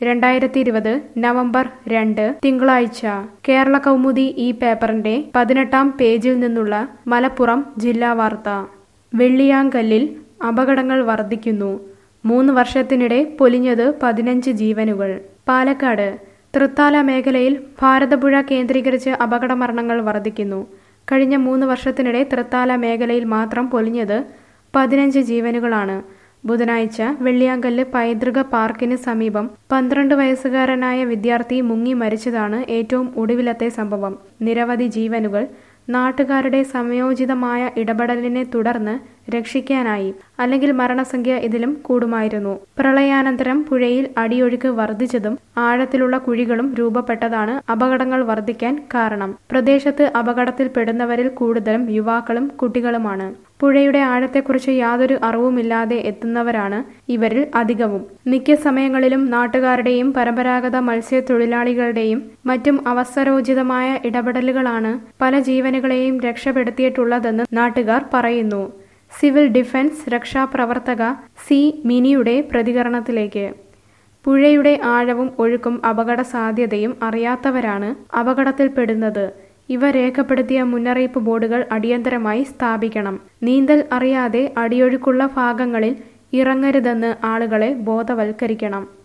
രണ്ടായിരത്തി ഇരുപത് നവംബർ രണ്ട് തിങ്കളാഴ്ച കേരള കൗമുദി ഈ പേപ്പറിന്റെ പതിനെട്ടാം പേജിൽ നിന്നുള്ള മലപ്പുറം ജില്ലാ വാർത്ത വെള്ളിയാങ്കല്ലിൽ അപകടങ്ങൾ വർദ്ധിക്കുന്നു മൂന്ന് വർഷത്തിനിടെ പൊലിഞ്ഞത് പതിനഞ്ച് ജീവനുകൾ പാലക്കാട് തൃത്താല മേഖലയിൽ ഭാരതപ്പുഴ കേന്ദ്രീകരിച്ച് അപകട മരണങ്ങൾ വർദ്ധിക്കുന്നു കഴിഞ്ഞ മൂന്ന് വർഷത്തിനിടെ തൃത്താല മേഖലയിൽ മാത്രം പൊലിഞ്ഞത് പതിനഞ്ച് ജീവനുകളാണ് ബുധനാഴ്ച വെള്ളിയാങ്കല്ല് പൈതൃക പാർക്കിന് സമീപം പന്ത്രണ്ട് വയസ്സുകാരനായ വിദ്യാർത്ഥി മുങ്ങി മരിച്ചതാണ് ഏറ്റവും ഒടുവിലത്തെ സംഭവം നിരവധി ജീവനുകൾ നാട്ടുകാരുടെ സമയോചിതമായ ഇടപെടലിനെ തുടർന്ന് രക്ഷിക്കാനായി അല്ലെങ്കിൽ മരണസംഖ്യ ഇതിലും കൂടുമായിരുന്നു പ്രളയാനന്തരം പുഴയിൽ അടിയൊഴുക്ക് വർദ്ധിച്ചതും ആഴത്തിലുള്ള കുഴികളും രൂപപ്പെട്ടതാണ് അപകടങ്ങൾ വർദ്ധിക്കാൻ കാരണം പ്രദേശത്ത് അപകടത്തിൽപ്പെടുന്നവരിൽ കൂടുതലും യുവാക്കളും കുട്ടികളുമാണ് പുഴയുടെ ആഴത്തെക്കുറിച്ച് യാതൊരു അറിവുമില്ലാതെ എത്തുന്നവരാണ് ഇവരിൽ അധികവും മിക്ക സമയങ്ങളിലും നാട്ടുകാരുടെയും പരമ്പരാഗത മത്സ്യത്തൊഴിലാളികളുടെയും മറ്റും അവസരോചിതമായ ഇടപെടലുകളാണ് പല ജീവനുകളെയും രക്ഷപ്പെടുത്തിയിട്ടുള്ളതെന്ന് നാട്ടുകാർ പറയുന്നു സിവിൽ ഡിഫൻസ് രക്ഷാപ്രവർത്തക സി മിനിയുടെ പ്രതികരണത്തിലേക്ക് പുഴയുടെ ആഴവും ഒഴുക്കും അപകട സാധ്യതയും അറിയാത്തവരാണ് അപകടത്തിൽപ്പെടുന്നത് ഇവ രേഖപ്പെടുത്തിയ മുന്നറിയിപ്പ് ബോർഡുകൾ അടിയന്തരമായി സ്ഥാപിക്കണം നീന്തൽ അറിയാതെ അടിയൊഴുക്കുള്ള ഭാഗങ്ങളിൽ ഇറങ്ങരുതെന്ന് ആളുകളെ ബോധവൽക്കരിക്കണം